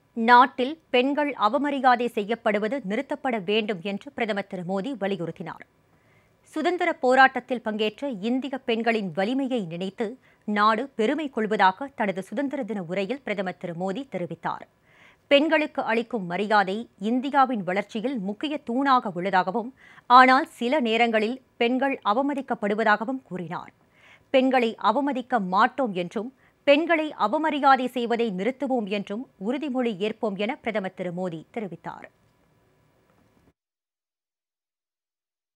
நாட்டில் பெண்கள் அவமரியாதை செய்யப்படுவது நிறுத்தப்பட வேண்டும் என்று பிரதமர் திரு மோடி வலியுறுத்தினார் சுதந்திர போராட்டத்தில் பங்கேற்ற இந்திய பெண்களின் வலிமையை நினைத்து நாடு பெருமை கொள்வதாக தனது சுதந்திர தின உரையில் பிரதமர் திரு மோடி தெரிவித்தார் பெண்களுக்கு அளிக்கும் மரியாதை இந்தியாவின் வளர்ச்சியில் முக்கிய தூணாக உள்ளதாகவும் ஆனால் சில நேரங்களில் பெண்கள் அவமதிக்கப்படுவதாகவும் கூறினார் பெண்களை அவமதிக்க மாட்டோம் என்றும் பெண்களை அவமரியாதை செய்வதை நிறுத்துவோம் என்றும் உறுதிமொழி ஏற்போம் என பிரதமர் திரு மோடி தெரிவித்தார்